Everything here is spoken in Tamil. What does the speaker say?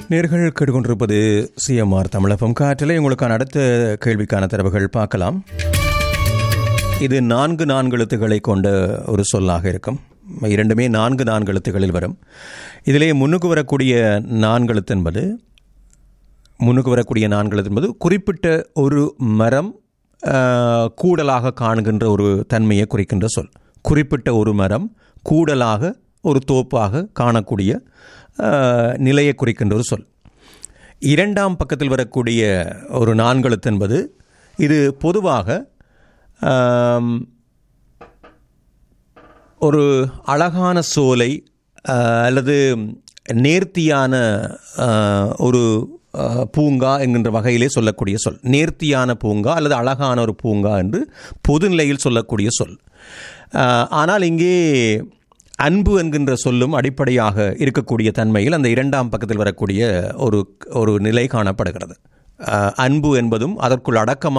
நேர்கள் கேட்டுக்கொண்டிருப்பது சிஎம்ஆர் தமிழகம் காற்றிலே உங்களுக்கான அடுத்த கேள்விக்கான தரவுகள் பார்க்கலாம் இது நான்கு நான்கு எழுத்துக்களை கொண்ட ஒரு சொல்லாக இருக்கும் இரண்டுமே நான்கு நான்கு எழுத்துக்களில் வரும் இதிலே முன்னுக்கு வரக்கூடிய நான்கு எழுத்து என்பது முன்னுக்கு வரக்கூடிய நான்கு எழுத்து என்பது குறிப்பிட்ட ஒரு மரம் ஆஹ், கூடலாக காணுகின்ற ஒரு தன்மையை குறிக்கின்ற சொல் குறிப்பிட்ட ஒரு மரம் கூடலாக ஒரு தோப்பாக காணக்கூடிய ஆஹ், நிலையை குறிக்கின்ற ஒரு சொல் இரண்டாம் பக்கத்தில் வரக்கூடிய ஒரு நான்கெழுத்து என்பது இது பொதுவாக ஆம், ஒரு அழகான சோலை ஆஹ், அல்லது நேர்த்தியான ஆஹ், ஒரு ஆஹ், பூங்கா என்கின்ற வகையிலே சொல்லக்கூடிய சொல் நேர்த்தியான பூங்கா அல்லது அழகான ஒரு பூங்கா என்று பொதுநிலையில் சொல்லக்கூடிய சொல் ஆஹ், ஆனால் இங்கே அன்பு என்கின்ற சொல்லும் அடிப்படையாக இருக்கக்கூடிய தன்மையில் அந்த இரண்டாம் பக்கத்தில் வரக்கூடிய ஒரு ஒரு நிலை காணப்படுகிறது ஆஹ், அன்பு என்பதும் அதற்குள் அடக்கமாக